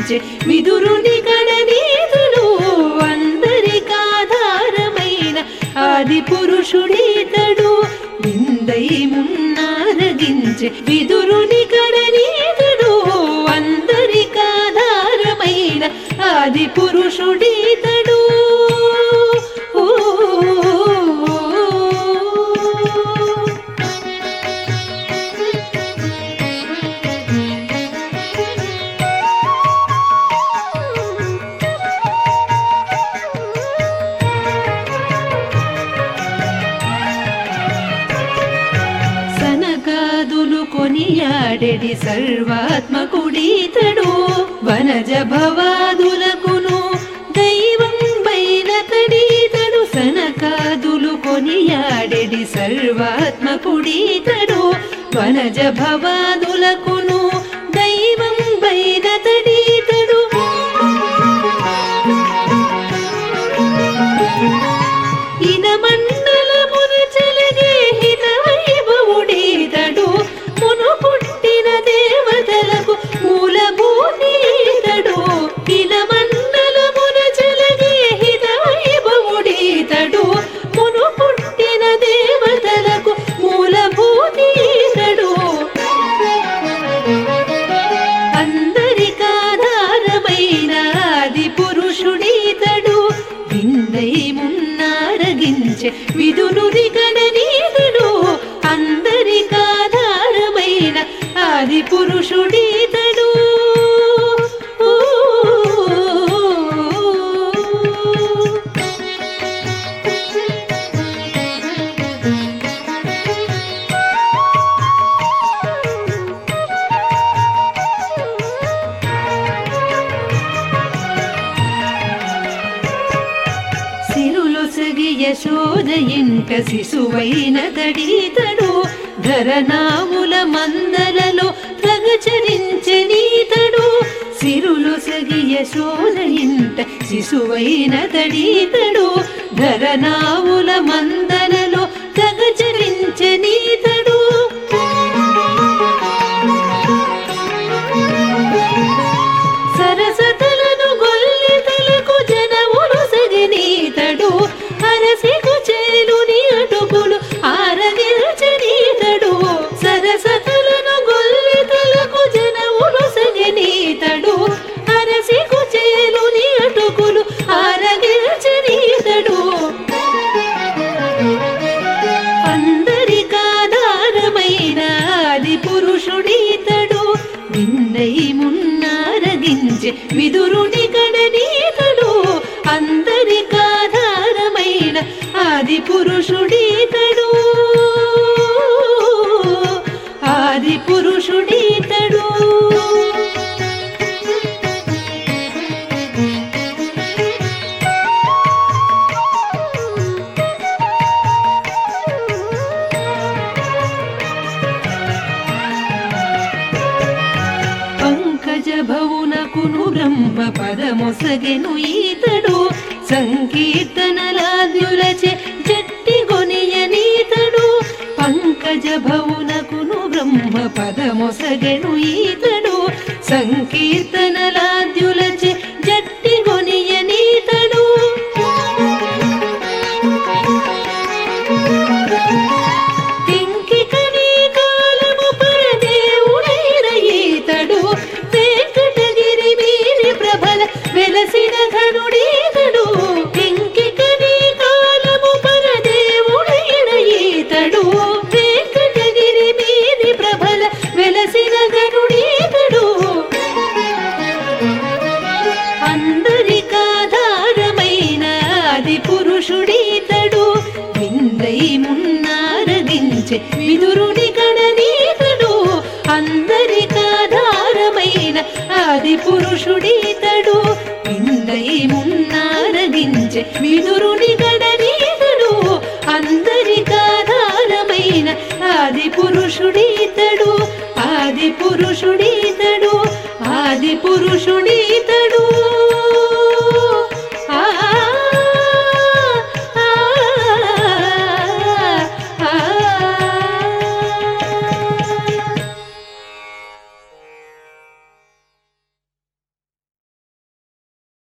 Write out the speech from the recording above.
కలిగించే విదురుని కడనీతుడు అందరికాధారమైన ఆది పురుషుడీతడు విందై మున్నారగించే విదురుని కడనీతుడు అందరికాధారమైన ఆది పురుషుడీతడు ఓ సనకాదులు కొనియాడెడి సర్వాత్మకుడీతడు వనజ భవాదులకును దైవం బైనతడీతడు సనకాదులు కొనియాడెడి సర్వాత్మకుడీతడు వనజ భవాదులకును దైవం బైనతడీతడు ఇనమండలమున చెలగే హితవైభవుడీతడు మును పుట్టిన దేవతలకు మూలభూతీతడు ఇనమండలమున చెలగే హితవైభవుడీతడు మును పుట్టిన దేవతలకు మూలభూతీతడు అందరికాధారమైన ఆది పురుషుడీతడు విందై మున్నారగించే విదునుని గణనీతుడు అందరికాధారమైన ఆది పురుషుడీతడు ఓ సిరులొసగి యశోద ఇంట శిశువైన తడీతడు ధరనాముల మందలలో ప్రగచరించనీతడు సిరులొసగి యశోద ఇంట శిశువైన తడీతడు ధరనాముల మందలలో ప్రగచరించనీతడు సరసతలను గొల్లెతలకు జనములు సగనీతడు అరసికు చేలుని అటుకులు ఆరగిల్చనీతడు సరసతలను గొల్లెతలకు జనములు సగనీతడు అరసికు చేలుని అటుకులు ఆరగిల్చనీతడు అందరికాధారమైన ఆది పురుషుడీతడు విన్నై మున్నారగించే విదురుని కడనీతడు అందరికాధారమైన ఆది పురుషుడీతడు ఆది పురుషుడీతడు పంకజ భవునకును బ్రహ్మ పదమొసగెను ఈతడు సంకీర్తనలాద్యులచే జట్టి గొనియనీతడు పంకజ భవునకును బ్రహ్మ పదమొసగెను ఈతడు సంకీర్తనలాద్యులచే జట్టి గొనియనీతడు కింకికని కాలము పరదేవుడైన ఈతడు వెంకటగిరి మీరి ప్రభల వెలసిన ఘనుడీతడు కింకికని కాలము పరదేవుడైన ఈతడు వెంకటగిరి మీరి ప్రభల వెలసిన ఘనుడీతడు అందరికాధారమైన ఆది పురుషుడీతడు విందై మున్నారగించే విదురుని గణనీతడు అందరికాధారమైన ఆది పురుషుడీతడు విందై మున్నారగించే విదురుని గణనీతడు అందరికాధారమైన ఆది పురుషుడీతడు ఆది పురుషుడీతడు ఆది పురుషుడీతడు